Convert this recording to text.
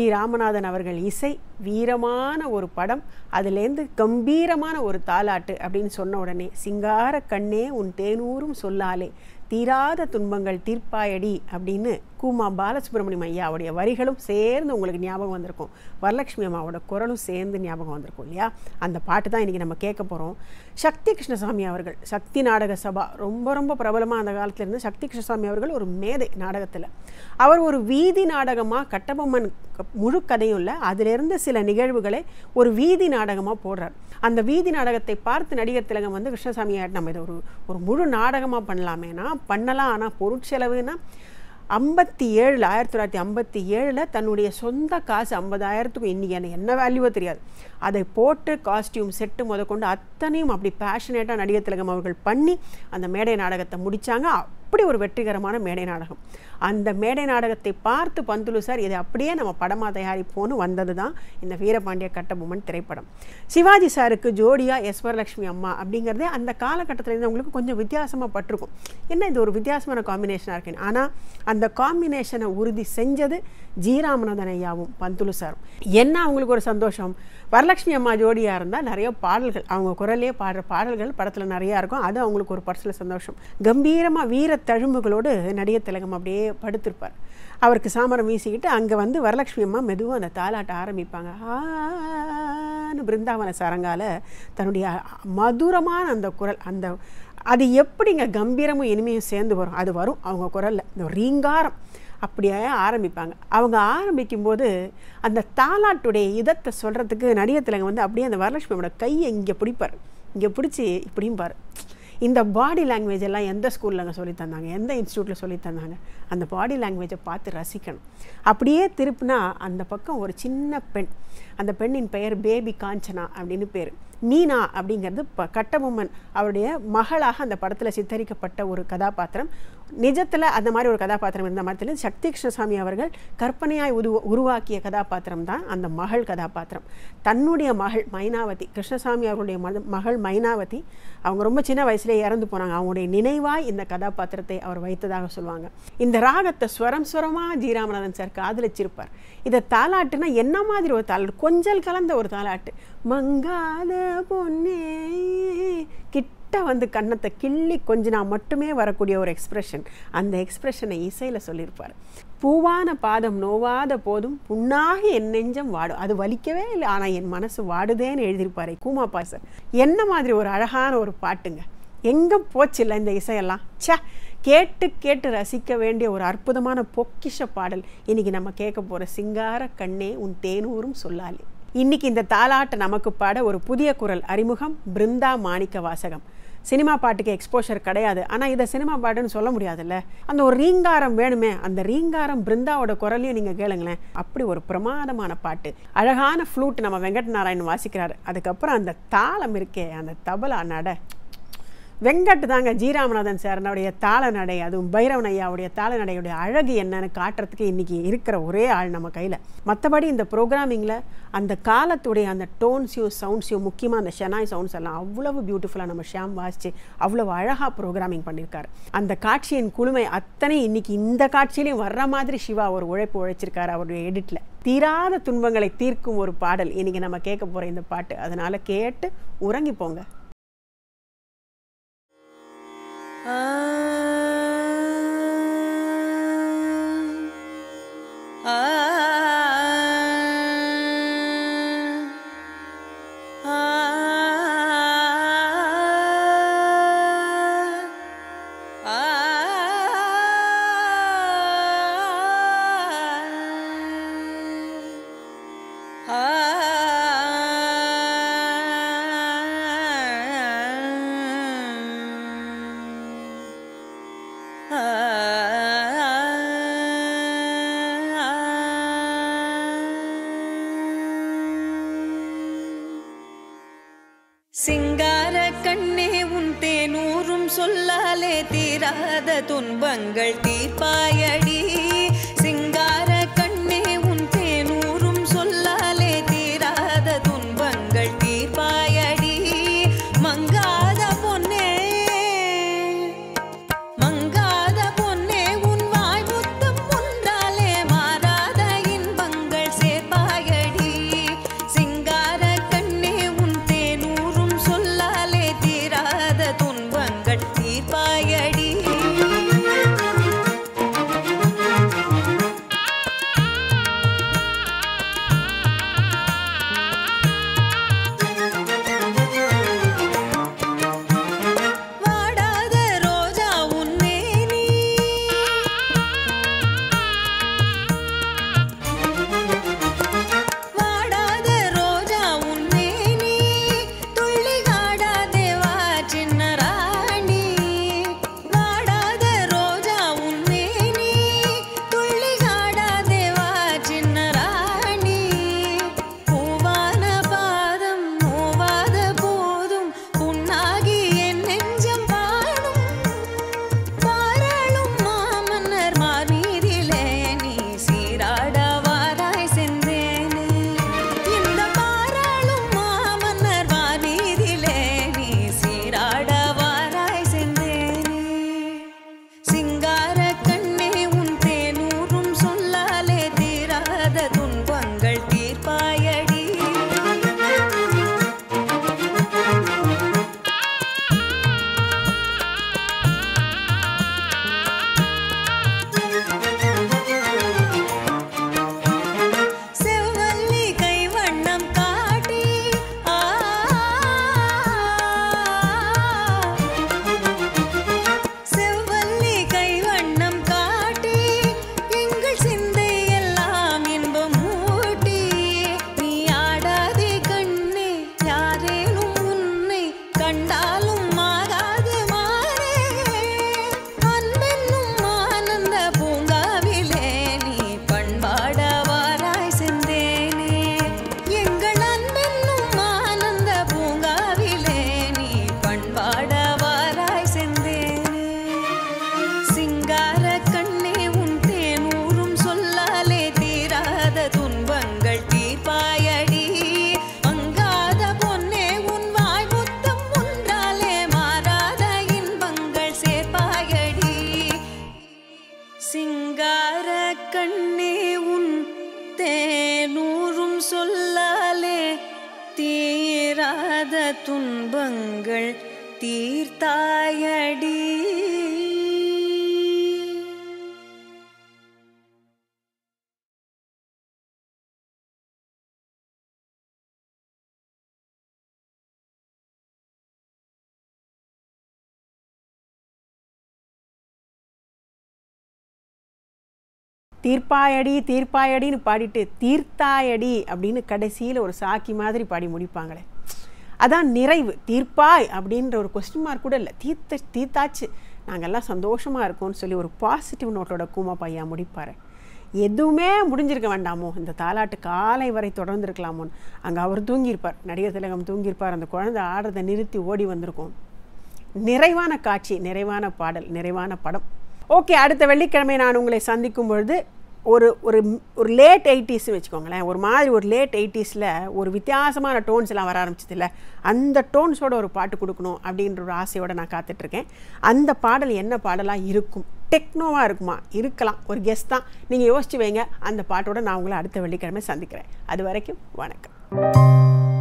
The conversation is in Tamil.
ராமநாதன் அவர்கள் இசை வீரமான ஒரு படம் அதுலேருந்து கம்பீரமான ஒரு தாலாட்டு அப்படின்னு சொன்ன உடனே சிங்கார கண்ணே உன் தேனூரும் சொல்லாலே தீராத துன்பங்கள் தீர்ப்பாயடி அப்படின்னு கூமா பாலசுப்ரமணியம் ஐயாவுடைய வரிகளும் சேர்ந்து உங்களுக்கு ஞாபகம் வந்திருக்கும் வரலட்சுமி அம்மாவோட குரலும் சேர்ந்து ஞாபகம் வந்திருக்கும் இல்லையா அந்த பாட்டு தான் இன்றைக்கி நம்ம கேட்க போகிறோம் சக்தி கிருஷ்ணசாமி அவர்கள் சக்தி நாடக சபா ரொம்ப ரொம்ப பிரபலமாக அந்த காலத்துல இருந்து சக்தி கிருஷ்ணசாமி அவர்கள் ஒரு மேதை நாடகத்தில் அவர் ஒரு வீதி நாடகமாக கட்டபொம்மன் க- முழு கதையும் இல்லை அதிலிருந்து சில நிகழ்வுகளை ஒரு வீதி நாடகமாக போடுறார் அந்த வீதி நாடகத்தை பார்த்து நடிகர் திலகம் வந்து கிருஷ்ணசாமி ஆயிட்டு நம்ம இதை ஒரு ஒரு முழு நாடகமாக பண்ணலாமேனா பண்ணலாம் ஆனால் பொருட்செலவுனா ஐம்பத்தி ஏழில் ஆயிரத்தி தொள்ளாயிரத்தி ஐம்பத்தி ஏழில் தன்னுடைய சொந்த காசு ஐம்பதாயிரத்துக்கும் இன்றைக்கி எனக்கு என்ன வேல்யூவோ தெரியாது அதை போட்டு காஸ்டியூம் செட்டு முதற்கொண்டு அத்தனையும் அப்படி பேஷனேட்டாக நடிகர் திலகம் அவர்கள் பண்ணி அந்த மேடை நாடகத்தை முடித்தாங்க அப்படி ஒரு வெற்றிகரமான மேடை நாடகம் அந்த மேடை நாடகத்தை பார்த்து பந்துலு சார் இதை அப்படியே நம்ம படமாக தயாரிப்போன்னு வந்தது தான் இந்த வீரபாண்டிய கட்டபொம்மன் திரைப்படம் சிவாஜி சாருக்கு ஜோடியா எஸ் வரலட்சுமி அம்மா அப்படிங்கிறதே அந்த காலகட்டத்தில் இருந்தவங்களுக்கு கொஞ்சம் வித்தியாசமாக பட்டிருக்கும் என்ன இது ஒரு வித்தியாசமான காம்பினேஷனாக இருக்குன்னு ஆனால் அந்த காம்பினேஷனை உறுதி செஞ்சது ஜி ராமநாதன் ஐயாவும் பந்துலு சாரும் என்ன அவங்களுக்கு ஒரு சந்தோஷம் வரலட்சுமி அம்மா ஜோடியாக இருந்தால் நிறைய பாடல்கள் அவங்க குரலே பாடுற பாடல்கள் படத்தில் நிறையா இருக்கும் அது அவங்களுக்கு ஒரு பர்சனல் சந்தோஷம் கம்பீரமாக வீர தழும்புகளோடு நடிகர் திலகம் அப்படியே படுத்திருப்பார் அவருக்கு சாமரம் வீசிக்கிட்டு அங்கே வந்து வரலட்சுமி அம்மா மெதுவாக அந்த தாலாட்ட ஆரம்பிப்பாங்க ஆன்னு பிருந்தாவன சரங்கால தன்னுடைய மதுரமான அந்த குரல் அந்த அது எப்படிங்க கம்பீரமும் இனிமையும் சேர்ந்து வரும் அது வரும் அவங்க குரலில் இந்த ரீங்காரம் அப்படியே ஆரம்பிப்பாங்க அவங்க ஆரம்பிக்கும்போது அந்த தாலாட்டுடைய இதத்தை சொல்கிறதுக்கு நடிகர் திலகம் வந்து அப்படியே அந்த வரலட்சுமியோட கையை இங்கே பிடிப்பார் இங்கே பிடிச்சி இப்படியும் பாரு இந்த பாடி லாங்குவேஜ் எல்லாம் எந்த ஸ்கூல்லங்க சொல்லி தந்தாங்க எந்த இன்ஸ்டியூட்டில் சொல்லி தந்தாங்க அந்த பாடி லாங்குவேஜை பார்த்து ரசிக்கணும் அப்படியே திருப்பினா அந்த பக்கம் ஒரு சின்ன பெண் அந்த பெண்ணின் பெயர் பேபி காஞ்சனா அப்படின்னு பேர் மீனா அப்படிங்கிறது ப கட்டபொம்மன் அவருடைய மகளாக அந்த படத்தில் சித்தரிக்கப்பட்ட ஒரு கதாபாத்திரம் நிஜத்தில் அந்த மாதிரி ஒரு கதாபாத்திரம் இருந்த மாதிரி தெரியுது. சக்தி கிருஷ்ணசாமி அவர்கள் கற்பனையாய் உரு உருவாக்கிய கதாபாத்திரம் தான் அந்த மகள் கதாபாத்திரம் தன்னுடைய மகள் மைனாவதி கிருஷ்ணசாமி அவர்களுடைய மத மகள் மைனாவதி அவங்க ரொம்ப சின்ன வயசுலேயே இறந்து போனாங்க அவங்களுடைய நினைவாய் இந்த கதாபாத்திரத்தை அவர் வைத்ததாக சொல்லுவாங்க இந்த ராகத்தை ஸ்வரம் ஸ்வரமாக ஜீராமநாதன் சார் காதலிச்சிருப்பார் இதை தாலாட்டுனா என்ன மாதிரி ஒரு தாலாட்டு கொஞ்சல் கலந்த ஒரு தாலாட்டு மங்காத பொன்னே கிட்ட வந்து கன்னத்தை கிள்ளி கொஞ்சினா மட்டுமே வரக்கூடிய ஒரு எக்ஸ்பிரஷன் அந்த எக்ஸ்பிரஷனை இசையில் சொல்லியிருப்பார் பூவான பாதம் நோவாத போதும் புண்ணாக என் நெஞ்சம் வாடும் அது வலிக்கவே இல்லை ஆனால் என் மனசு வாடுதேன்னு எழுதியிருப்பாரு கூமாப்பா சார் என்ன மாதிரி ஒரு அழகான ஒரு பாட்டுங்க எங்கே போச்சில்ல இந்த இசையெல்லாம் ச்சே கேட்டு கேட்டு ரசிக்க வேண்டிய ஒரு அற்புதமான பொக்கிஷ பாடல் இன்னைக்கு நம்ம கேட்க போகிற சிங்கார கண்ணே உன் தேனூரும் சொல்லாலே இன்னைக்கு இந்த தாலாட்டை நமக்கு பாட ஒரு புதிய குரல் அறிமுகம் பிருந்தா மாணிக்க வாசகம் சினிமா பாட்டுக்கு எக்ஸ்போஷர் கிடையாது ஆனால் இதை சினிமா பாட்டுன்னு சொல்ல முடியாதுல்ல அந்த ஒரு ரீங்காரம் வேணுமே அந்த ரீங்காரம் பிருந்தாவோட குரலையும் நீங்கள் கேளுங்களேன் அப்படி ஒரு பிரமாதமான பாட்டு அழகான ஃப்ளூட் நம்ம வெங்கட் நாராயணன் வாசிக்கிறாரு அதுக்கப்புறம் அந்த தாளம் இருக்கே அந்த தபலா நட வெங்கட் தாங்க ஜீராமநாதன் சாரனுடைய தாள நடை அதுவும் பைரவன் ஐயாவுடைய தாள நடையுடைய அழகு என்னன்னு காட்டுறதுக்கு இன்றைக்கி இருக்கிற ஒரே ஆள் நம்ம கையில் மற்றபடி இந்த ப்ரோக்ராமிங்கில் அந்த காலத்துடைய அந்த டோன்ஸையும் சவுண்ட்ஸையும் முக்கியமாக அந்த ஷெனாய் சவுண்ட்ஸ் எல்லாம் அவ்வளவு பியூட்டிஃபுல்லாக நம்ம ஷியாம் வாசித்து அவ்வளவு அழகாக ப்ரோக்ராமிங் பண்ணியிருக்காரு அந்த காட்சியின் குழுமை அத்தனை இன்னைக்கு இந்த காட்சியிலையும் வர்ற மாதிரி சிவா ஒரு உழைப்பு உழைச்சிருக்காரு அவருடைய எடிட்டில் தீராத துன்பங்களை தீர்க்கும் ஒரு பாடல் இன்னைக்கு நம்ம கேட்க போகிற இந்த பாட்டு அதனால் கேட்டு உறங்கி போங்க சிங்கார கண்ணே உன் தேனூரும் சொல்லாலே தீராத துன்பங்கள் தீர்ப்பாயடி சிங்கார கண்ணே உன் தேனூரும் சொல்லாலே தீராத துன்பங்கள் தீர்ப்பாயடி மங்காத பொன்னே மங்காத பொன்னே உன் வாய் முத்தம் உண்டாலே மாறாத இன்பங்கள் சேர்ப்பாயடி துன்பங்கள் தீர்த்தாயடி தீர்ப்பாயடி தீர்ப்பாயடின்னு பாடிட்டு தீர்த்தாயடி அப்படின்னு கடைசியில் ஒரு சாக்கி மாதிரி பாடி முடிப்பாங்களே அதான் நிறைவு தீர்ப்பாய் அப்படின்ற ஒரு கொஸ்டின் மார்க் கூட இல்லை தீர்த்த தீர்த்தாச்சு நாங்கள்லாம் சந்தோஷமாக இருக்கோம்னு சொல்லி ஒரு பாசிட்டிவ் நோட்டோட கூமா பையா முடிப்பார் எதுவுமே முடிஞ்சிருக்க வேண்டாமோ இந்த தாலாட்டு காலை வரை தொடர்ந்து இருக்கலாமோன்னு அங்கே அவர் தூங்கியிருப்பார் நடிகர் திலகம் தூங்கியிருப்பார் அந்த குழந்தை ஆடுறதை நிறுத்தி ஓடி வந்திருக்கும் நிறைவான காட்சி நிறைவான பாடல் நிறைவான படம் ஓகே அடுத்த வெள்ளிக்கிழமை நான் உங்களை சந்திக்கும் பொழுது ஒரு ஒரு ஒரு லேட் எயிட்டிஸ்னு வச்சுக்கோங்களேன் ஒரு மாதிரி ஒரு லேட் எயிட்டிஸில் ஒரு வித்தியாசமான டோன்ஸ் எல்லாம் வர ஆரம்பிச்சதில்ல அந்த டோன்ஸோட ஒரு பாட்டு கொடுக்கணும் அப்படின்ற ஒரு ஆசையோடு நான் காத்துட்ருக்கேன் அந்த பாடல் என்ன பாடலாக இருக்கும் டெக்னோவாக இருக்குமா இருக்கலாம் ஒரு கெஸ்ட் தான் நீங்கள் யோசிச்சு வைங்க அந்த பாட்டோட நான் உங்களை அடுத்த வெள்ளிக்கிழமை சந்திக்கிறேன் அது வரைக்கும் வணக்கம்